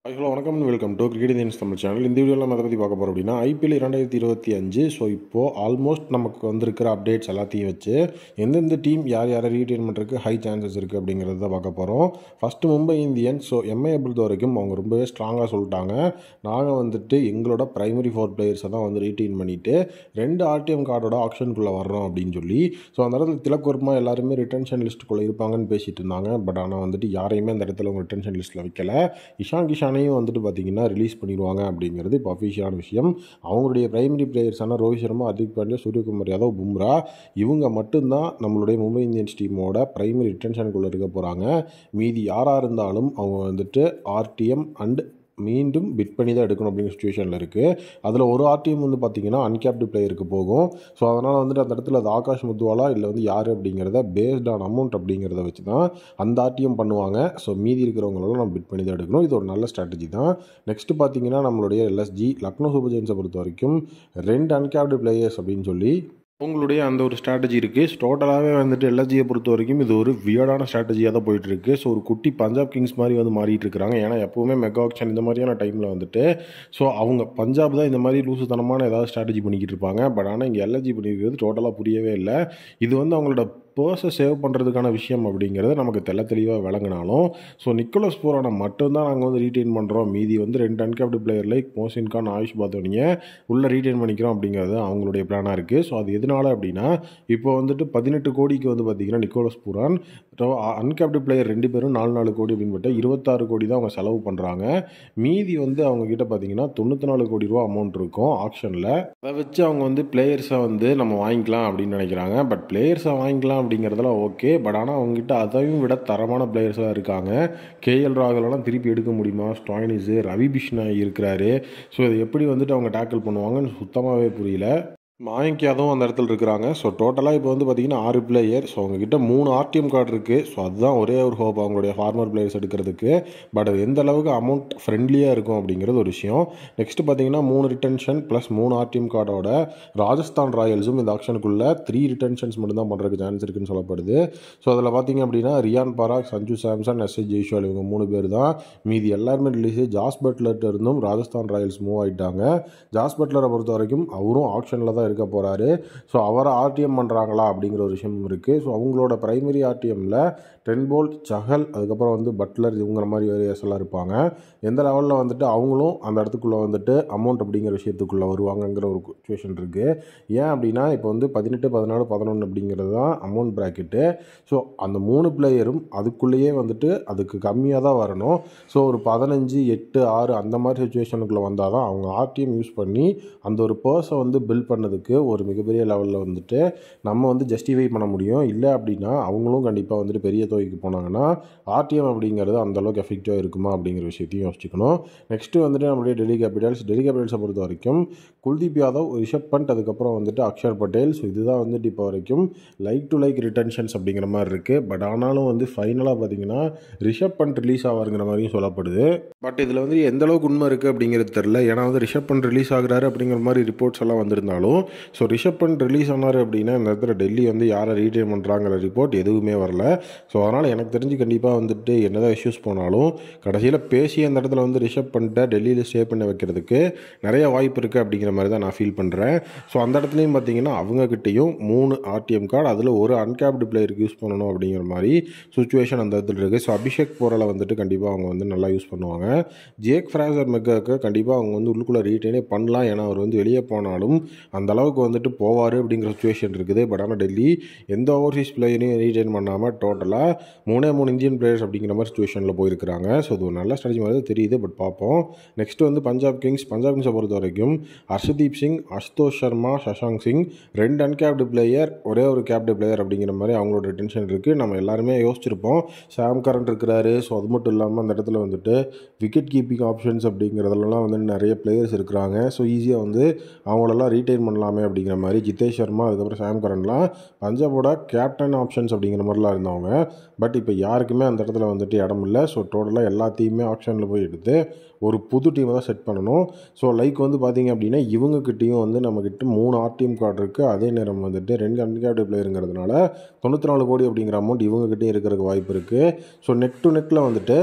hello வணக்கம் welcome to cricket Indians Tamil channel இந்த வீடியோவில் நம்ம எதை பற்றி பார்க்க போகிறோம் அப்படின்னா ஐபிஎல் இரண்டாயிரத்தி இருபத்தி அஞ்சு ஸோ இப்போது ஆல்மோஸ்ட் நமக்கு வந்திருக்கிற அப்டேட்ஸ் எல்லாத்தையும் வச்சு எந்தெந்த டீம் யார் யாரை ரீட்டைன் பண்ணுறதுக்கு ஹை சான்சஸ் இருக்குது அப்படிங்கிறத தான் பார்க்க போகிறோம் first Mumbai Indians so MI பொறுத்த வரைக்கும் அவங்க ரொம்பவே ஸ்ட்ராங்காக சொல்லிட்டாங்க நாங்கள் வந்துட்டு எங்களோட பிரைமரி ஃபோர் பிளேயர்ஸை தான் வந்து ரீட்டைன் பண்ணிவிட்டு ரெண்டு ஆர்டிஎம் கார்டோட ஆப்ஷனுக்குள்ளே வர்றோம் அப்படின்னு சொல்லி ஸோ அந்த இடத்துல திலக் வர்மா எல்லாருமே ரிட்டன்ஷன் லிஸ்ட்டுக்குள்ளே இருப்பாங்கன்னு பேசிட்டு இருந்தாங்க பட் ஆனால் வந்துட்டு யாரையுமே அந்த இடத்துல அவங்க ரிட்டன்ஷன் லிஸ்ட்டில் வைக்கல இஷான் கிஷானையும் வந்துட்டு பார்த்தீங்கன்னா ரிலீஸ் பண்ணிடுவாங்க அப்படிங்கிறது இப்போ அஃபிஷியலான விஷயம் அவங்களுடைய பிரைமரி பிளேயர்ஸான ரோஹித் சர்மா ஹர்திக் பாண்டியா சூரியகுமார் யாதவ் பும்ரா இவங்க மட்டும்தான் நம்மளுடைய மும்பை இந்தியன்ஸ் டீமோட பிரைமரி ரிட்டன்ஷனுக்குள்ளே இருக்க போகிறாங்க மீதி யாராக இருந்தாலும் அவங்க வந்துட்டு ஆர்டிஎம் அண்ட் மீண்டும் பிட் பண்ணி தான் எடுக்கணும் அப்படிங்கிற சுச்சுவேஷனில் இருக்குது அதில் ஒரு ஆர்டிஎம் வந்து பார்த்திங்கன்னா அன்கேப்டு பிளேயருக்கு போகும் ஸோ அதனால் வந்துட்டு அந்த இடத்துல அது ஆகாஷ் முத்துவாலா இல்லை வந்து யார் அப்படிங்கிறத பேஸ்ட் ஆன் அமௌண்ட் அப்படிங்கிறத வச்சு தான் அந்த ஆர்டிஎம் பண்ணுவாங்க ஸோ மீதி இருக்கிறவங்களெல்லாம் நம்ம பிட் பண்ணி தான் எடுக்கணும் இது ஒரு நல்ல ஸ்ட்ராட்டஜி தான் நெக்ஸ்ட்டு பார்த்தீங்கன்னா நம்மளுடைய எல்எஸ்ஜி லக்னோ சூப்பர் ஜெயின்ஸை பொறுத்த வரைக்கும் ரெண்டு அன்கேப்டு பிளேயர்ஸ் அப்படின்னு சொல்லி உங்களுடைய அந்த ஒரு ஸ்ட்ராட்டஜி இருக்குது டோட்டலாகவே வந்துட்டு எல்எஸ்ஜியை பொறுத்த வரைக்கும் இது ஒரு வியர்டான ஸ்ட்ராட்டஜியாக தான் போயிட்டுருக்கு ஸோ ஒரு குட்டி பஞ்சாப் கிங்ஸ் மாதிரி வந்து மாறிட்டு இருக்கிறாங்க ஏன்னா எப்போவுமே மெகா ஆக்ஷன் இந்த மாதிரியான டைமில் வந்துட்டு ஸோ அவங்க பஞ்சாப் தான் இந்த மாதிரி லூசுத்தனமான ஏதாவது ஸ்ட்ராட்டஜி பண்ணிக்கிட்டு இருப்பாங்க பட் ஆனால் இங்கே எல்எஸ்ஜி பண்ணியிருக்கிறது டோட்டலாக புரியவே இல்லை இது வந்து அவங்களோட பர்ஸை சேவ் பண்ணுறதுக்கான விஷயம் அப்படிங்கிறது நமக்கு தெள்ள தெளிவாக விளங்கினாலும் ஸோ நிக்கோலஸ் போரான மட்டும்தான் நாங்கள் வந்து ரீட்டைன் பண்ணுறோம் மீதி வந்து ரெண்டு uncapped player like Mohsin Khan Ayush பாத்தோனியை உள்ளே ரீட்டைன் பண்ணிக்கிறோம் அப்படிங்கிறது அவங்களுடைய பிளானாக இருக்குது ஸோ அது எதனால அப்படின்னா இப்போ வந்துட்டு பதினெட்டு கோடிக்கு வந்து பார்த்திங்கன்னா நிக்கோலஸ் பூரான் அன்கேப்டு பிளேயர் ரெண்டு பேரும் நாலு நாலு கோடி அப்படின்னு பார்த்தா இருபத்தாறு கோடி தான் அவங்க செலவு பண்ணுறாங்க மீதி வந்து அவங்க கிட்ட பார்த்தீங்கன்னா தொண்ணூற்றி நாலு கோடி ரூபா அமௌண்ட் இருக்கும் ஆப்ஷனில் அதை வச்சு அவங்க வந்து பிளேயர்ஸை வந்து நம்ம வாங்கிக்கலாம் அப்படின்னு நினைக்கிறாங்க பட் பிளேயர்ஸை வாங்கிக்கலாம் அப்படிங்கிறதெல்லாம் ஓகே பட் ஆனால் அவங்ககிட்ட அதையும் விட தரமான பிளேயர்ஸாக இருக்காங்க கேஎல் ராகுலெல்லாம் திருப்பி எடுக்க முடியுமா ஸ்டாயினிஸு ரவி பிஷ்ணா இருக்கிறாரு ஸோ இதை எப்படி வந்துட்டு அவங்க டேக்கிள் பண்ணுவாங்கன்னு சுத்தமாகவே புரியல மாயங்க் யாதவும் அந்த இடத்துல இருக்கிறாங்க ஸோ டோட்டலாக இப்போ வந்து பார்த்தீங்கன்னா ஆறு பிளேயர் ஸோ அவங்கக்கிட்ட மூணு ஆர்டிஎம் கார்டு இருக்குது ஸோ அதுதான் ஒரே ஒரு ஹோப் அவங்களுடைய ஃபார்மர் பிளேயர்ஸ் எடுக்கிறதுக்கு பட் அது எந்த அளவுக்கு அமௌண்ட் ஃப்ரெண்ட்லியாக இருக்கும் அப்படிங்கிறது ஒரு விஷயம் நெக்ஸ்ட் பார்த்தீங்கன்னா மூணு ரிட்டன்ஷன் ப்ளஸ் மூணு ஆர்டிஎம் கார்டோட ராஜஸ்தான் ராயல்ஸும் இந்த ஆப்ஷனுக்குள்ளே த்ரீ ரிட்டன்ஷன்ஸ் மட்டும் தான் பண்ணுறதுக்கு சான்ஸ் இருக்குன்னு சொல்லப்படுது ஸோ அதில் பார்த்தீங்க அப்படின்னா ரியான் பராக் சஞ்சு சாம்சன் எஸ் எஸ் ஜெய்ஷ்வால் இவங்க மூணு பேர் தான் மீதி எல்லாருமே ரிலீஸ் ஜாஸ் பட்லர்ட்ட இருந்தும் ராஜஸ்தான் ராயல்ஸ் மூவ் ஆகிட்டாங்க ஜாஸ் பட்லரை பொறுத்த வரைக்கும் அவரும் ஆப்ஷனில் தான் இருக்க போகிறாரு ஸோ அவரை ஆர்டிஎம் பண்ணுறாங்களா அப்படிங்கிற ஒரு விஷயம் இருக்குது ஸோ அவங்களோட பிரைமரி ஆர்டிஎம்மில் டென்போல்ட் சஹல் அதுக்கப்புறம் வந்து பட்லர் இவங்கிற மாதிரி வேரியஸ் எல்லாம் இருப்பாங்க எந்த லெவலில் வந்துட்டு அவங்களும் அந்த இடத்துக்குள்ளே வந்துட்டு அமௌண்ட் அப்படிங்கிற விஷயத்துக்குள்ளே வருவாங்கங்கிற ஒரு சுச்சுவேஷன் இருக்குது ஏன் அப்படின்னா இப்போ வந்து பதினெட்டு பதினாலு பதினொன்று அப்படிங்கிறது தான் அமௌண்ட் ப்ராக்கெட்டு ஸோ அந்த மூணு பிளேயரும் அதுக்குள்ளேயே வந்துட்டு அதுக்கு கம்மியாக தான் வரணும் ஸோ ஒரு பதினஞ்சு எட்டு ஆறு அந்த மாதிரி சுச்சுவேஷனுக்குள்ளே வந்தால் தான் அவங்க ஆர்டிஎம் யூஸ் பண்ணி அந்த ஒரு பர்ஸை வந்து பில்ட் பண்ணதுக்கு ஒரு மிகப்பெரிய லெவலில் வந்துட்டு நம்ம வந்து ஜஸ்டிஃபை பண்ண முடியும் இல்லை அப்படின்னா அவங்களும் கண்டிப்பாக வந்துட்டு பெரிய தொகைக்கு போனாங்கன்னா ஆர்டிஎம் அப்படிங்கிறது அந்தளவுக்கு எஃபெக்டிவாக இருக்குமா அப்படிங்கிற விஷயத்தையும் யோசிச்சுக்கணும் நெக்ஸ்ட்டு வந்துட்டு நம்மளுடைய டெல்லி கேபிட்டல்ஸ் டெல்லி கேபிட்டல்ஸை பொறுத்த வரைக்கும் குல்தீப் யாதவ் ரிஷப் பண்ட் அதுக்கப்புறம் வந்துட்டு அக்ஷர் பட்டேல் ஸோ இதுதான் வந்துட்டு இப்போ வரைக்கும் லைக் டு லைக் ரிட்டன்ஷன்ஸ் அப்படிங்கிற மாதிரி இருக்குது பட் ஆனாலும் வந்து ஃபைனலாக பார்த்தீங்கன்னா ரிஷப் பண்ட் ரிலீஸ் ஆவாருங்கிற மாதிரியும் சொல்லப்படுது பட் இதில் வந்து எந்த அளவுக்கு உண்மை இருக்குது அப்படிங்கிறது தெரில ஏன்னா வந்து ரிஷப் பண்ட் ரிலீஸ் ஆகுறாரு அப்படிங்கிற மாதிரி ரிப்போர்ட்ஸ் எல்லாம் வந்திருந்தாலும் ஸோ ரிஷப் பண்ட் ரிலீஸ் ஆனார் அப்படின்னா இந்த இடத்துல டெல்லி வந்து யாரை ரீட்டைன் பண்ணுறாங்கிற ரிப்போர்ட் எதுவுமே வரல ஸோ அதனால் எனக்கு தெரிஞ்சு கண்டிப்பாக வந்துட்டு என்னதான் இஷ்யூஸ் போனாலும் கடைசியில் பேசி அந்த இடத்துல வந்து ரிஷப் பண்ணிட்ட டெல்லியில் ஸ்டே பண்ண வைக்கிறதுக்கு நிறைய வாய்ப்பு இருக்குது அப்படிங்கிற மாதிரி தான் நான் ஃபீல் பண்ணுறேன் ஸோ அந்த இடத்துலையும் பார்த்தீங்கன்னா அவங்கக்கிட்டேயும் மூணு ஆர்டிஎம் கார்டு அதில் ஒரு அன்கேப்டு பிளேயருக்கு யூஸ் பண்ணணும் அப்படிங்கிற மாதிரி சுச்சுவேஷன் அந்த இடத்துல இருக்குது ஸோ அபிஷேக் போரலை வந்துட்டு கண்டிப்பாக அவங்க வந்து நல்லா யூஸ் பண்ணுவாங்க ஜேக் ஃப்ராசர் மெக்காக்கு கண்டிப்பாக அவங்க வந்து உள்ளுக்குள்ளே ரீட்டைனே பண்ணலாம் ஏன்னா அவர் வந்து வெளியே போனாலும் அந்த அளவுக்கு வந்துட்டு போவார் அப்படிங்கிற சுச்சுவேஷன் இருக்குது பட் ஆனால் டெல்லி எந்த ஓவர்சீஸ் பிளேயரையும் ரீட்டைன் பண்ணாமல் டோட்டலாக மூணே மூணு இந்தியன் பிளேயர்ஸ் அப்படிங்கிற மாதிரி சுச்சுவேஷனில் போயிருக்கிறாங்க ஸோ இது ஒரு நல்ல ஸ்ட்ராட்டஜி மாதிரி தான் தெரியுது பட் பார்ப்போம் நெக்ஸ்ட் வந்து பஞ்சாப் கிங்ஸ் பஞ்சாப் கிங்ஸை பொறுத்த வரைக்கும் ஹர்ஷதீப் சிங் அஷ்தோஷ் சர்மா சஷாங்க் சிங் ரெண்டு அன்கேப்டு பிளேயர் ஒரே ஒரு கேப்டு பிளேயர் அப்படிங்கிற மாதிரி அவங்களோட ரிட்டன்ஷன் இருக்குது நம்ம எல்லாருமே யோசிச்சிருப்போம் சாம் கரண்ட் இருக்கிறாரு ஸோ அது மட்டும் இல்லாமல் அந்த இடத்துல வந்துட்டு விக்கெட் கீப்பிங் ஆப்ஷன்ஸ் அப்படிங்கிறதுலலாம் வந்து நிறைய பிளேயர்ஸ் இருக்கிறாங்க ஸோ ஈஸியாக வந்து அவங்களெல்லாம் ரீட்டைன் பண்ணலாமே அப்படிங்கிற மாதிரி ஜிதேஷ் சர்மா அதுக்கப்புறம் சாம் கரன்லாம் பஞ்சாபோட கேப்டன் ஆப்ஷன்ஸ் அப்படிங்கிற மாதிரிலாம் இருந்தவங்க பட் இப்போ யாருக்குமே அந்த இடத்துல வந்துட்டு இடம் இல்லை ஸோ டோட்டலாக எல்லாத்தையுமே ஆப்ஷனில் போய் எடுத்து ஒரு புது டீமை தான் செட் பண்ணணும் ஸோ லைக் வந்து பார்த்தீங்க அப்படின்னா இவங்கக்கிட்டேயும் வந்து நம்மக்கிட்ட மூணு ஆர்டிஎம் கார்டு இருக்குது அதே நேரம் வந்துட்டு ரெண்டு அன்கேப்டு பிளேயருங்கிறதுனால தொண்ணூற்றி நாலு கோடி அப்படிங்கிற அமௌண்ட் இவங்ககிட்டயும் இருக்கிறதுக்கு வாய்ப்பு இருக்குது ஸோ நெக் டு நெக்கில் வந்துட்டு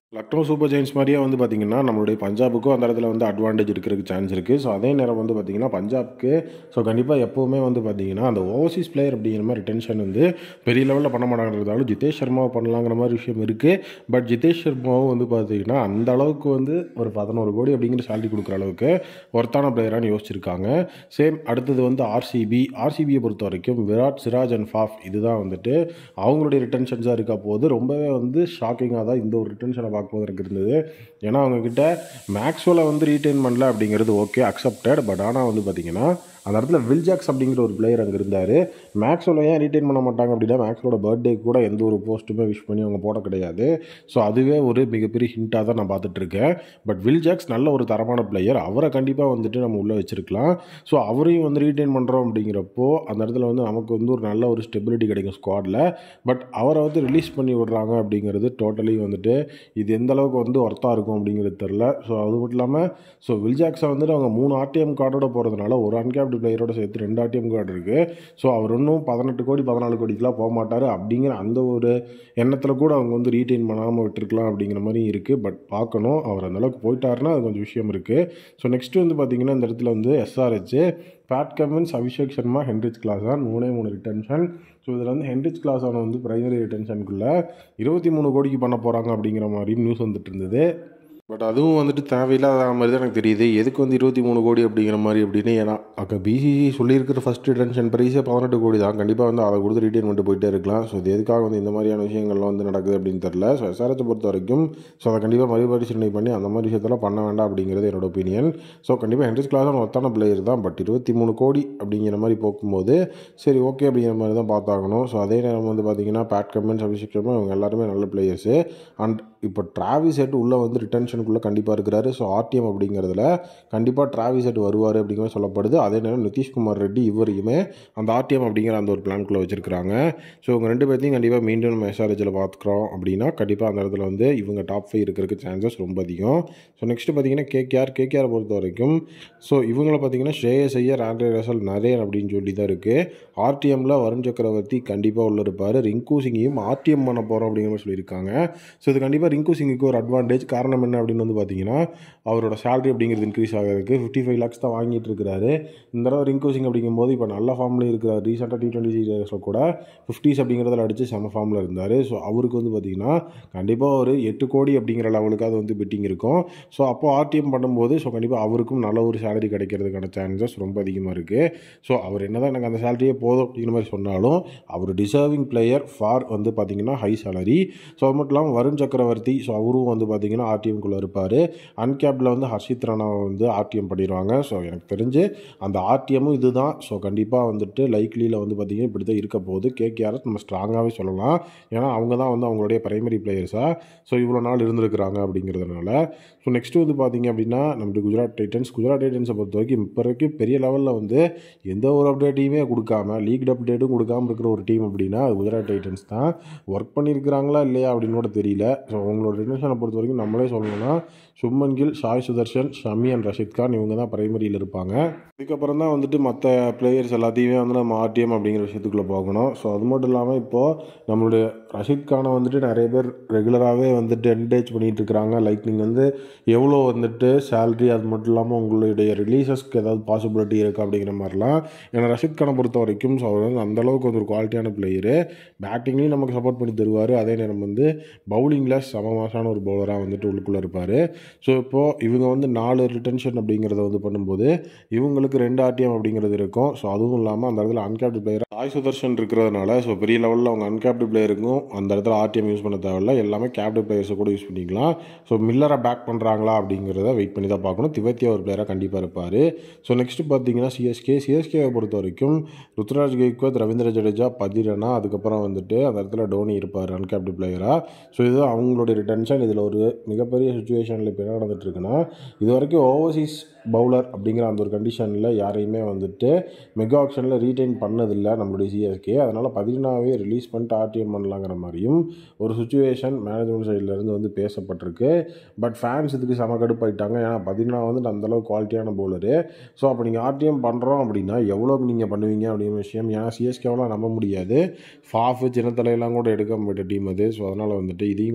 லக்னோ சூப்பர் ஜெயின்ஸ் மாதிரியே வந்து பார்த்திங்கன்னா நம்மளுடைய பஞ்சாபுக்கும் அந்த இடத்துல வந்து அட்வான்டேஜ் இருக்கிறதுக்கு சான்ஸ் இருக்குது ஸோ அதே நேரம் வந்து பார்த்திங்கன்னா பஞ்சாப்க்கு ஸோ கண்டிப்பாக எப்போவுமே வந்து பார்த்திங்கன்னா அந்த ஓவர்சீஸ் பிளேயர் அப்படிங்கிற மாதிரி ரிட்டென்ஷன் வந்து பெரிய லெவலில் பண்ண மாட்டாங்கிறதாலும் ஜிதேஷ் சர்மாவை பண்ணலாங்கிற மாதிரி விஷயம் இருக்குது பட் ஜிதேஷ் சர்மாவும் வந்து பார்த்திங்கன்னா அந்த அளவுக்கு வந்து ஒரு பதினோரு கோடி அப்படிங்கிற சேலரி கொடுக்குற அளவுக்கு ஒர்த்தான பிளேயரானு யோசிச்சிருக்காங்க சேம் அடுத்தது வந்து ஆர்சிபி ஆர்சிபியை பொறுத்த வரைக்கும் விராட் சிராஜ் அண்ட் ஃபாஃப் இதுதான் வந்துட்டு அவங்களுடைய ரிட்டன்ஷன்ஸாக இருக்க போது ரொம்பவே வந்து ஷாக்கிங்காக தான் இந்த ஒரு ரிட்டன்ஷனை பார்க்கும்போது எனக்கு இருந்தது ஏன்னா அவங்கக்கிட்ட மேக்ஸ்வெலை வந்து ரீட்டைன் பண்ணல அப்படிங்கிறது ஓகே அக்செப்டட் பட் ஆனால் வந்து பார்த்திங்கன்னா அந்த இடத்துல வில்ஜாக்ஸ் அப்படிங்கிற ஒரு பிளேயர் அங்கே இருந்தார் மேக்ஸோட ஏன் ரீட்டைன் பண்ண மாட்டாங்க அப்படின்னா மேக்ஸோட பர்த்டே கூட எந்த ஒரு போஸ்ட்டுமே விஷ் பண்ணி அவங்க போட கிடையாது ஸோ அதுவே ஒரு மிகப்பெரிய ஹிண்ட்டாக தான் நான் பார்த்துட்ருக்கேன் பட் வில்ஜாக்ஸ் நல்ல ஒரு தரமான பிளேயர் அவரை கண்டிப்பாக வந்துட்டு நம்ம உள்ளே வச்சுருக்கலாம் ஸோ அவரையும் வந்து ரீட்டைன் பண்ணுறோம் அப்படிங்கிறப்போ அந்த இடத்துல வந்து நமக்கு வந்து ஒரு நல்ல ஒரு ஸ்டெபிலிட்டி கிடைக்கும் ஸ்குவாடில் பட் அவரை வந்து ரிலீஸ் பண்ணி விடுறாங்க அப்படிங்கிறது டோட்டலி வந்துட்டு இது எந்த அளவுக்கு வந்து ஒர்த்தாக இருக்கும் அப்படிங்கிறது தெரில ஸோ அது மட்டும் இல்லாமல் ஸோ வில்ஜாக்ஸை வந்துட்டு அவங்க மூணு ஆர்டிஎம் கார்டோட போகிறதுனால ஒரு அன்கேப்டு பிளேயரோட சேர்த்து ரெண்டு ஆர்டிஎம் கார்டு இருக்குது ஸோ அவர் இன்னும் பதினெட்டு கோடி பதினாலு கோடிக்கெலாம் போக மாட்டார் அப்படிங்கிற அந்த ஒரு எண்ணத்தில் கூட அவங்க வந்து ரீட்டைன் பண்ணாமல் விட்டுருக்கலாம் அப்படிங்கிற மாதிரி இருக்குது பட் பார்க்கணும் அவர் அந்தளவுக்கு போயிட்டாருன்னா அது கொஞ்சம் விஷயம் இருக்குது ஸோ நெக்ஸ்ட்டு வந்து பார்த்திங்கன்னா இந்த இடத்துல வந்து SRH Pat Cummins Abhishek Sharma Heinrich Klaasen மூணே மூணு ரிட்டன்ஷன் ஸோ இதில் வந்து ஹென்ரிச் கிளாஸான வந்து பிரைமரி ரிட்டன்ஷனுக்குள்ளே இருபத்தி மூணு கோடிக்கு பண்ண போகிறாங்க அப்படிங்கிற மாதிரியும் நியூஸ் வந்துட்டு இருந்தது பட் அதுவும் வந்துட்டு தேவையில்லாத மாதிரி தான் எனக்கு தெரியுது எதுக்கு வந்து இருபத்தி மூணு கோடி அப்படிங்கிற மாதிரி அப்படின்னு ஏன்னா அங்கே பிசிசி சொல்லியிருக்கிற ஃபஸ்ட்டு ரிட்டன்ஷன் ப்ரைஸே பதினெட்டு கோடி தான் கண்டிப்பாக வந்து அதை கொடுத்து ரிட்டைன் பண்ணிட்டு போயிட்டே இருக்கலாம் ஸோ இது எதுக்காக வந்து இந்த மாதிரியான விஷயங்கள்லாம் வந்து நடக்குது அப்படின்னு தெரில ஸோ எஸ்ஆர்எச்சை பொறுத்த வரைக்கும் ஸோ அதை கண்டிப்பாக மறுபரிசீலனை பண்ணி அந்த மாதிரி விஷயத்தெல்லாம் பண்ண வேண்டாம் அப்படிங்கிறது என்னோட ஒப்பீனியன் ஸோ கண்டிப்பாக ஹென்ரிஸ் கிளாஸும் ஒத்தான பிளேயர் தான் பட் இருபத்தி மூணு கோடி அப்படிங்கிற மாதிரி போகும்போது சரி ஓகே அப்படிங்கிற மாதிரி தான் பார்த்தாகணும் ஸோ அதே நேரம் வந்து பார்த்தீங்கன்னா பேட் கமெண்ட்ஸ் அபிஷேக் சர்மா இவங்க எல்லாருமே நல்ல பிளேயர்ஸு அண்ட் இப்போ டிராவிஸ் செட் உள்ளே வந்து ரிட்டன்ஷனுக்குள்ளே கண்டிப்பாக இருக்கிறாரு ஸோ ஆர்டிஎம் அப்படிங்கிறதுல கண்டிப்பாக டிராவிஸ் செட் வருவார் அப்படிங்கிற சொல்லப்படுது அதே நேரம் நிதிஷ்குமார் ரெட்டி இவரையுமே அந்த ஆர்டிஎம் அப்படிங்கிற அந்த ஒரு பிளான்குள்ளே வச்சிருக்காங்க ஸோ இவங்க ரெண்டு பேர்த்தையும் கண்டிப்பாக மீண்டும் நம்ம எஸ்ஆர்ஹெச்சில் பார்த்துக்கிறோம் அப்படின்னா கண்டிப்பாக அந்த இடத்துல வந்து இவங்க டாப் ஃபைவ் இருக்கிறதுக்கு சான்சஸ் ரொம்ப அதிகம் ஸோ நெக்ஸ்ட்டு பார்த்தீங்கன்னா கேகேஆர் கேகேஆர் பொறுத்த வரைக்கும் ஸோ இவங்களை பார்த்தீங்கன்னா Shreyas Iyer Andre Russell Narine அப்படின்னு சொல்லி தான் இருக்குது ஆர்டிஎம்மில் வருண் சக்கரவர்த்தி கண்டிப்பாக உள்ள இருப்பார் ரிங்கு சிங்கையும் ஆர்டிஎம் பண்ண போகிறோம் அப்படிங்கிற மாதிரி சொல்லியிருக்காங்க ஸோ இது கண்டிப்பாக ரிங்கு சிங்குக்கு ஒரு அட்வான்டேஜ் காரணம் என்ன அப்படின்னு வந்து பார்த்தீங்கன்னா அவரோட சேலரி அப்படிங்கிறது இன்க்ரீஸ் ஆகிறதுக்கு ஃபிஃப்டி ஃபைவ் லேக்ஸ் தான் வாங்கிட்டு இருக்கிறாரு இந்த தடவை ரிங்கு சிங் அப்படிங்கும்போது இப்போ நல்ல ஃபார்மில் இருக்கிறார் ரீசெண்டாக டி டுவெண்ட்டி சீரியஸில் கூட ஃபிஃப்டிஸ் அப்படிங்கிறதுல அடித்து செம ஃபார்மில் இருந்தார் ஸோ அவருக்கு வந்து பார்த்திங்கன்னா கண்டிப்பாக ஒரு எட்டு கோடி அப்படிங்கிற லெவலுக்கு அது வந்து பெட்டிங் இருக்கும் ஸோ அப்போ ஆர்டிஎம் பண்ணும்போது ஸோ கண்டிப்பாக அவருக்கும் நல்ல ஒரு சேலரி கிடைக்கிறதுக்கான சான்சஸ் ரொம்ப அதிகமாக இருக்குது ஸோ அவர் என்ன தான் எனக்கு அந்த சேலரியே போதும் அப்படிங்கிற மாதிரி சொன்னாலும் அவர் டிசர்விங் பிளேயர் ஃபார் வந்து பார்த்திங்கன்னா ஹை சேலரி ஸோ அது மட்டும் இல்லாமல் வருண் சக்கரவர்த்தி ஸோ அவரும் வந்து பார்த்திங்கன்னா ஆர்டிஎம்குள்ளே இருப்பார் அன்கேப்பில் வந்து ஹர்ஷித் ராணாவை வந்து ஆர்டிஎம் பண்ணிடுவாங்க ஸோ எனக்கு தெரிஞ்சு அந்த ஆர்டிஎம்மும் இதுதான் ஸோ கண்டிப்பாக வந்துட்டு லைக்லியில் வந்து பார்த்திங்கன்னா இப்படி தான் இருக்க போகுது கேகேஆர் நம்ம ஸ்ட்ராங்காகவே சொல்லலாம் ஏன்னா அவங்க தான் வந்து அவங்களுடைய பிரைமரி பிளேயர்ஸாக ஸோ இவ்வளோ நாள் இருந்திருக்கிறாங்க அப்படிங்கிறதுனால ஸோ நெக்ஸ்ட்டு வந்து பார்த்திங்க அப்படின்னா நம்மளுக்கு குஜராத் டைட்டன்ஸ் குஜராத் டைட்டன்ஸை பொறுத்த வரைக்கும் இப்போ வரைக்கும் பெரிய லெவலில் வந்து எந்த ஒரு அப்டேட்டையுமே கொடுக்காம லீக் அப்டேட்டும் கொடுக்காம இருக்கிற ஒரு டீம் அப்படின்னா அது குஜராத் டைட்டன்ஸ் தான் ஒர்க் பண்ணியிருக்கிறாங்களா இல்லையா அப்படின்னு கூட தெரியல ஸோ அவங்களோட ரிலேஷனை பொறுத்த வரைக்கும் நம்மளே சொல்லணும்னா சுப்மன் கில் ஷாய் சுதர்ஷன் ஷமி அண்ட் ரஷித் கான் இவங்க தான் பிரைமரியில் இருப்பாங்க இதுக்கப்புறம் தான் வந்துட்டு மற்ற பிளேயர்ஸ் எல்லாத்தையுமே வந்து நம்ம ஆர்டிஎம் அப்படிங்கிற விஷயத்துக்குள்ளே போகணும் ஸோ அது மட்டும் இல்லாமல் இப்போது நம்மளுடைய ரஷித் கானை வந்துட்டு நிறைய பேர் ரெகுலராகவே வந்துட்டு என்கரேஜ் பண்ணிகிட்டு இருக்கிறாங்க லைக் நீங்கள் வந்து எவ்வளோ வந்துட்டு சேலரி அது மட்டும் இல்லாமல் உங்களுடைய ரிலீசஸ்க்கு ஏதாவது பாசிபிலிட்டி இருக்குது அப்படிங்கிற மாதிரிலாம் ஏன்னா ரஷித் கானை பொறுத்த வரைக்கும் ஸோ அவர் வந்து அந்தளவுக்கு வந்து ஒரு குவாலிட்டியான பிளேயரு பேட்டிங்லேயும் நமக்கு சப்போர்ட் பண்ணி தருவார் அதே நேரம் வந்து பவுலிங்கில் சம மாசான ஒரு பவுலராக வந்துட்டு உள்ளுக்குள்ளே இருப்பார் ஸோ இப்போது இவங்க வந்து நாலு ரிட்டன்ஷன் அப்படிங்கிறத வந்து பண்ணும்போது இவங்களுக்கு ரெண்டு ஆர்டிஎம் அப்படிங்கிறது இருக்கும் ஸோ அதுவும் இல்லாமல் அந்த இடத்துல அன்கேப்டு பிளேயர் சாய் சுதர்ஷன் இருக்கிறதுனால ஸோ பெரிய லெவலில் அவங்க அன்கேப்டு பிளேயருக்கும் அந்த இடத்துல ஆர்டிஎம் யூஸ் பண்ண தேவையில்ல எல்லாமே கேப்டு பிளேயர்ஸை கூட யூஸ் பண்ணிக்கலாம் ஸோ மில்லரை பேக் பண்ணுறாங்களா அப்படிங்கிறத வெயிட் பண்ணி தான் பார்க்கணும் திவத்தியா ஒரு பிளேயராக கண்டிப்பாக இருப்பார் ஸோ நெக்ஸ்ட்டு பார்த்தீங்கன்னா சிஎஸ்கே சிஎஸ்கேவை பொறுத்த வரைக்கும் ருத்ராஜ் கெய்க்வாத் ரவீந்திர ஜடேஜா பதிரனா அதுக்கப்புறம் வந்துட்டு அந்த இடத்துல டோனி இருப்பார் அன்கேப்டு பிளேயராக ஸோ இது அவங்களுடைய ரிட்டன்ஷன் இதில் ஒரு மிகப்பெரிய சுச்சுவேஷனில் இப்போ என்ன நடந்துட்டு இருக்குன்னா இது வரைக்கும் ஓவர்சீஸ் பவுலர் அப்படிங்கிற அந்த ஒரு கண்டிஷனில் யாரையுமே வந்துட்டு மெகா ஆப்ஷனில் ரீட்டைன் பண்ணதில்லை நம்மளுடைய சிஎஸ்கே அதனால் பதினாவே ரிலீஸ் பண்ணிட்டு ஆர்டிஎம் பண்ணலாங்கிற மாதிரியும் ஒரு சுச்சுவேஷன் மேனேஜ்மெண்ட் சைட்லேருந்து வந்து பேசப்பட்டிருக்கு பட் ஃபேன்ஸ் இதுக்கு செம கடுப்பாயிட்டாங்க ஏன்னா பதினா வந்து அந்தளவுக்கு குவாலிட்டியான பவுலரு ஸோ அப்போ நீங்கள் ஆர்டிஎம் பண்ணுறோம் அப்படின்னா எவ்வளோக்கு நீங்கள் பண்ணுவீங்க அப்படிங்கிற விஷயம் ஏன்னா சிஎஸ்கேவெலாம் நம்ப முடியாது ஃபாஃபு சின்னத்தலையெல்லாம் கூட எடுக்க போயிட்ட டீம் அது ஸோ அதனால் வந்துட்டு இதையும் கொஞ்சம் யோசிச்சு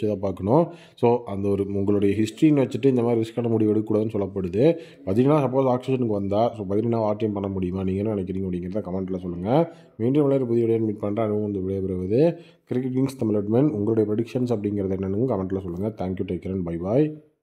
வச்சு தான் பார்க்கணும் ஸோ அந்த ஒரு உங்களுடைய ஹிஸ்ட்ரின்னு வச்சுட்டு இந்த மாதிரி ரிஸ்க்கான முடிவு எடுக்கக்கூடாதுன்னு சொல்லப்படுது பதினா சப்போஸ் ஆக்சிஜனுக்கு வந்தால் ஸோ பதினா ஆர்டிஎம் பண்ண முடியுமா நீங்கள் என்ன நினைக்கிறீங்க அப்படிங்கிறத கமெண்ட்டில் சொல்லுங்கள் மீண்டும் விளையாட புதிய விளையாட மீட் பண்ணுற அனுபவம் வந்து விளையாடுவது கிரிக்கெட் கிங்ஸ் தமிழ் உங்களுடைய ப்ரெடிக்ஷன்ஸ் அப்படிங்கிறது என்னென்னு கமெண்ட்டில் சொல்லுங்கள் தேங்க்யூ டேக் கேர் பை பாய்